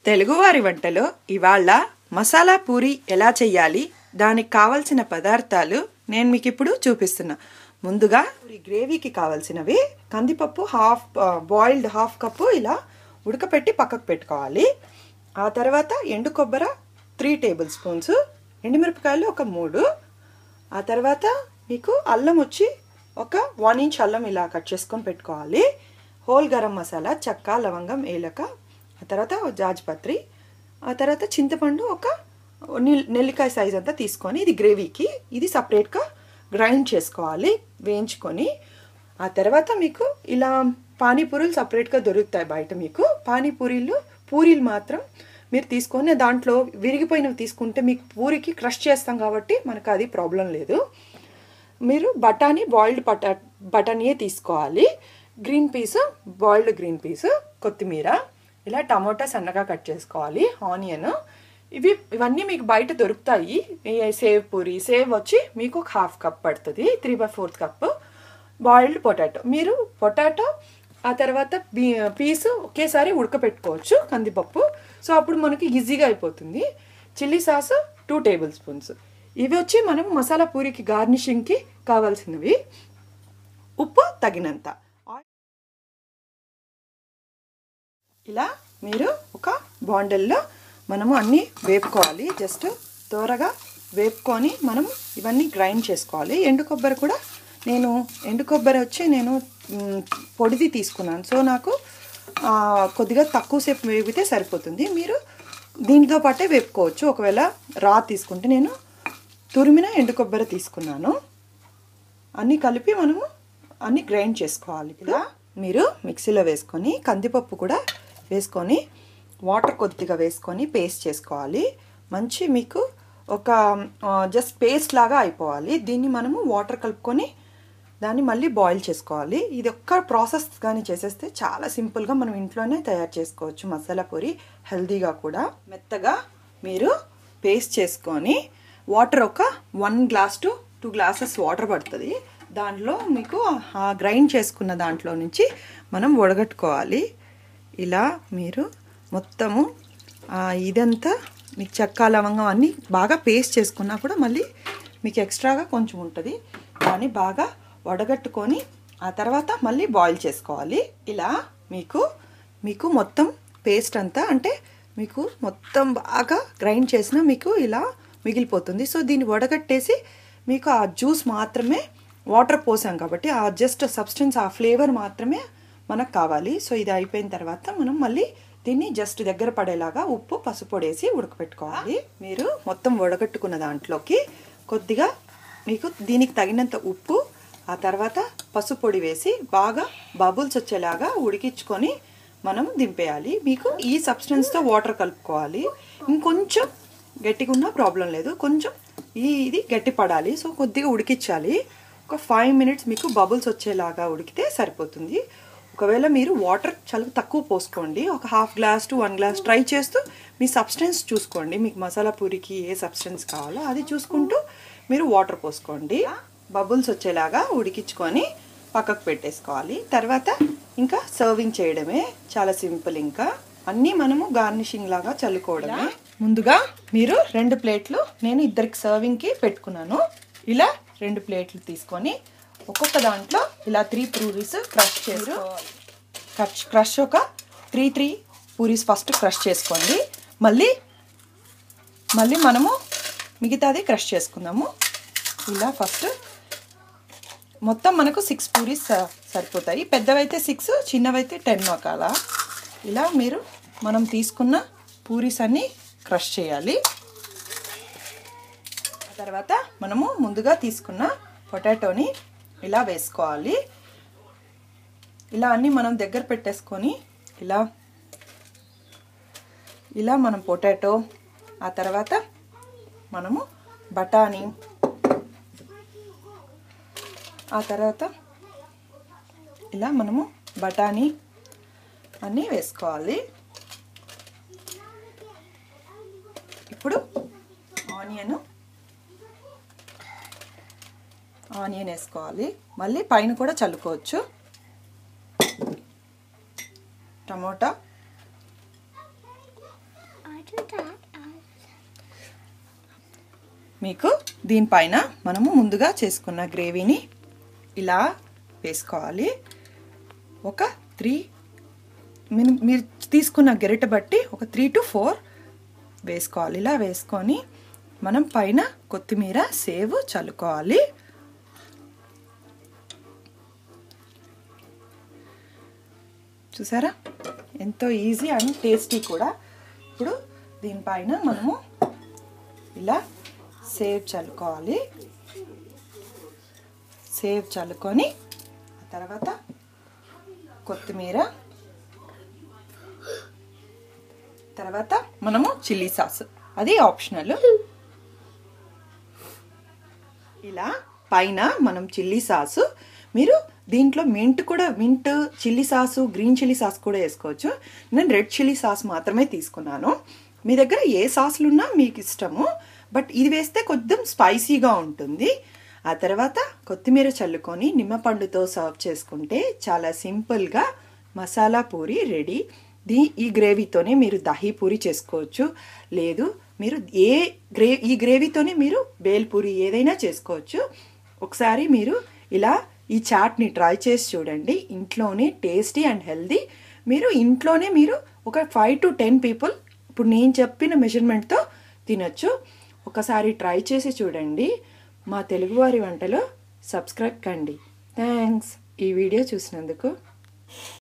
తెలుగువారి వంటలో ఇవాళ మసాలా పూరి ఎలా చేయాలి దానికి కావలసిన పదార్థాలు నేను మీకు ఇప్పుడు చూపిస్తున్నా ముందుగా ఈ గ్రేవీకి కావాల్సినవి కందిపప్పు హాఫ్ బాయిల్డ్ హాఫ్ కప్పు ఇలా ఉడకపెట్టి పక్కకు పెట్టుకోవాలి ఆ తర్వాత ఎండు కొబ్బర త్రీ టేబుల్ స్పూన్స్ ఎండుమిరపకాయలు ఒక మూడు ఆ తర్వాత మీకు అల్లం వచ్చి ఒక వన్ ఇంచ్ అల్లం ఇలా కట్ చేసుకొని పెట్టుకోవాలి హోల్ గరం మసాలా చెక్క లవంగం ఏలక ఆ తర్వాత జాజిపత్రి ఆ తర్వాత చింతపండు ఒక నిల్ నెల్లికాయ సైజ్ అంతా తీసుకొని ఇది గ్రేవీకి ఇది సపరేట్గా గ్రైండ్ చేసుకోవాలి వేయించుకొని ఆ తర్వాత మీకు ఇలా పానీపూరీలు సపరేట్గా దొరుకుతాయి బయట మీకు పానీపూరీలు పూరీలు మాత్రం మీరు తీసుకొని దాంట్లో విరిగిపోయినవి తీసుకుంటే మీకు పూరికి క్రష్ చేస్తాం కాబట్టి మనకు అది ప్రాబ్లం లేదు మీరు బఠానీ బాయిల్డ్ బటా బఠానీయే తీసుకోవాలి green peas boiled green peas కొత్తిమీర ఇలా టమోటా సన్నగా కట్ చేసుకోవాలి ఆనియన్ ఇవి ఇవన్నీ మీకు బయట దొరుకుతాయి ఈ సేవ్ పూరి సేవ్ వచ్చి మీకు ఒక హాఫ్ కప్ పడుతుంది three by fourth cup boiled potato మీరు పొటాటో ఆ తర్వాత బీ పీస్ ఒకేసారి ఉడకపెట్టుకోవచ్చు కందిపప్పు సో అప్పుడు మనకి ఈజీగా అయిపోతుంది chilli sauce two tablespoons ఇవి వచ్చి మనం మసాలా పూరికి గార్నిషింగ్కి కావాల్సినవి ఉప్పు తగినంత ఇలా మీరు ఒక బాండల్లో మనము అన్నీ వేపుకోవాలి జస్ట్ త్వరగా వేపుకొని మనం ఇవన్నీ గ్రైండ్ చేసుకోవాలి ఎండు కొబ్బరి కూడా నేను ఎండు కొబ్బరి వచ్చి నేను పొడిది తీసుకున్నాను సో నాకు కొద్దిగా తక్కువసేపు వేపితే సరిపోతుంది మీరు దీనితో పాటే వేపుకోవచ్చు ఒకవేళ రా తీసుకుంటే నేను తురిమిన ఎండు కొబ్బరి తీసుకున్నాను అన్నీ కలిపి మనము అన్నీ గ్రైండ్ చేసుకోవాలి ఇలా మీరు మిక్సీలో వేసుకొని కందిపప్పు కూడా వేసుకొని వాటర్ కొద్దిగా వేసుకొని పేస్ట్ చేసుకోవాలి మంచి మీకు ఒక జస్ట్ పేస్ట్ లాగా అయిపోవాలి దీన్ని మనము వాటర్ కలుపుకొని దాన్ని మళ్ళీ బాయిల్ చేసుకోవాలి ఇది ఒక్క ప్రాసెస్ కానీ చేసేస్తే చాలా సింపుల్గా మనం ఇంట్లోనే తయారు చేసుకోవచ్చు మసాలా పూరి హెల్తీగా కూడా మెత్తగా మీరు పేస్ట్ చేసుకొని వాటర్ ఒక one glass to two glasses water పడుతుంది దాంట్లో మీకు గ్రైండ్ చేసుకున్న దాంట్లో నుంచి మనం వడగట్టుకోవాలి ఇలా మీరు మొత్తము ఇదంతా మీకు చెక్క లవంగం అన్నీ బాగా పేస్ట్ చేసుకున్నా కూడా మళ్ళీ మీకు ఎక్స్ట్రాగా కొంచెం ఉంటుంది దాన్ని బాగా వడగట్టుకొని ఆ తర్వాత మళ్ళీ బాయిల్ చేసుకోవాలి ఇలా మీకు మీకు మొత్తం పేస్ట్ అంతా అంటే మీకు మొత్తం బాగా గ్రైండ్ చేసినా మీకు ఇలా మిగిలిపోతుంది సో దీన్ని వడగట్టేసి మీకు ఆ జ్యూస్ మాత్రమే వాటర్ పోసాం కాబట్టి ఆ జస్ట్ సబ్స్టెన్స్ ఆ ఫ్లేవర్ మాత్రమే మనకు కావాలి సో ఇది అయిపోయిన తర్వాత మనం మళ్ళీ దీన్ని జస్ట్ దగ్గర పడేలాగా ఉప్పు పసుపు వేసి ఉడకపెట్టుకోవాలి మీరు మొత్తం వడగట్టుకున్న దాంట్లోకి కొద్దిగా మీకు దీనికి తగినంత ఉప్పు ఆ తర్వాత పసుపు పొడి వేసి బాగా బబుల్స్ వచ్చేలాగా ఉడికించుకొని మనం దింపేయాలి మీకు ఈ సబ్స్టెన్స్తో వాటర్ కలుపుకోవాలి ఇంకొంచెం గట్టిగా ఉన్నా ప్రాబ్లం లేదు కొంచెం ఈ ఇది గట్టి పడాలి సో కొద్దిగా ఉడికించాలి ఒక ఫైవ్ మినిట్స్ మీకు బబుల్స్ వచ్చేలాగా ఉడికితే సరిపోతుంది ఒకవేళ మీరు వాటర్ చాలా తక్కువ పోసుకోండి ఒక half glass to one glass try చేస్తూ మీ సబ్స్టెన్స్ చూసుకోండి మీకు మసాలా పూరికి ఏ సబ్స్టెన్స్ కావాలో అది చూసుకుంటూ మీరు వాటర్ పోసుకోండి బబుల్స్ వచ్చేలాగా ఉడికించుకొని పక్కకు పెట్టేసుకోవాలి తర్వాత ఇంకా సర్వింగ్ చేయడమే చాలా సింపుల్ ఇంకా అన్నీ మనము గార్నిషింగ్ లాగా చల్లుకోవడమే ముందుగా మీరు రెండు ప్లేట్లు నేను ఇద్దరికి సర్వింగ్కి పెట్టుకున్నాను ఇలా రెండు ప్లేట్లు తీసుకొని ఒక్కొక్క దాంట్లో ఇలా త్రీ పూరీస్ క్రష్ చేసి క్రష్ క్రష్ ఒక three three puris first crush చేసుకోండి మళ్ళీ మళ్ళీ మనము మిగతాది క్రష్ చేసుకుందాము ఇలా ఫస్ట్ మొత్తం మనకు సిక్స్ పూరీస్ సరిపోతాయి పెద్దవైతే సిక్స్ చిన్నవైతే టెన్ ఒకల ఇలా మీరు మనం తీసుకున్న పూరీస్ అన్నీ క్రష్ చేయాలి తర్వాత మనము ముందుగా తీసుకున్న పొటాటోని ఇలా వేసుకోవాలి ఇలా అన్నీ మనం దగ్గర పెట్టేసుకొని ఇలా ఇలా మనం పొటాటో ఆ తర్వాత మనము బఠానీ ఆ తర్వాత ఇలా మనము బఠానీ అన్నీ వేసుకోవాలి ఇప్పుడు ఆనియన్ ఆనియన్ వేసుకోవాలి మళ్ళీ పైన కూడా చల్లుకోవచ్చు టమోటా మీకు దీనిపైన మనము ముందుగా చేసుకున్న గ్రేవీని ఇలా వేసుకోవాలి ఒక త్రీ మీరు మీరు తీసుకున్న గెరిట బట్టి ఒక త్రీ టు ఫోర్ వేసుకోవాలి ఇలా వేసుకొని మనం పైన కొత్తిమీర సేవ్ చల్లుకోవాలి చూసారా ఎంతో ఈజీ అండ్ టేస్టీ కూడా ఇప్పుడు దీనిపైన మనము ఇలా సేవ్ చల్లుకోవాలి సేవ్ చల్లుకొని ఆ తర్వాత కొత్తిమీర తర్వాత మనము చిల్లీ సాస్ అది ఆప్షనల్ ఇలా పైన మనం చిల్లీ సాసు మీరు దీంట్లో మింట్ కూడా mint chilli sauce green chilli sauce కూడా వేసుకోవచ్చు నేను రెడ్ చిల్లీ సాస్ మాత్రమే తీసుకున్నాను మీ దగ్గర ఏ సాసులు ఉన్నా మీకు ఇష్టము బట్ ఇది వేస్తే కొంచెం స్పైసీగా ఉంటుంది ఆ తర్వాత కొత్తిమీర చల్లుకొని నిమ్మపండుతో సర్వ్ చేసుకుంటే చాలా సింపుల్గా మసాలా పూరి రెడీ దీ ఈ గ్రేవీతోనే మీరు దహీ పూరి చేసుకోవచ్చు లేదు మీరు ఏ గ్రే ఈ గ్రేవీతోనే మీరు బేల్పూరి ఏదైనా చేసుకోవచ్చు ఒకసారి మీరు ఇలా ఈ చాట్ని ట్రై చేసి చూడండి ఇంట్లోనే టేస్టీ అండ్ హెల్దీ మీరు ఇంట్లోనే మీరు ఒక ఫైవ్ టు టెన్ పీపుల్ ఇప్పుడు నేను చెప్పిన మెజర్మెంట్తో తినొచ్చు ఒకసారి ట్రై చేసి చూడండి మా తెలుగువారి వంటలో సబ్స్క్రైబ్ కండి థ్యాంక్స్ ఈ వీడియో చూసినందుకు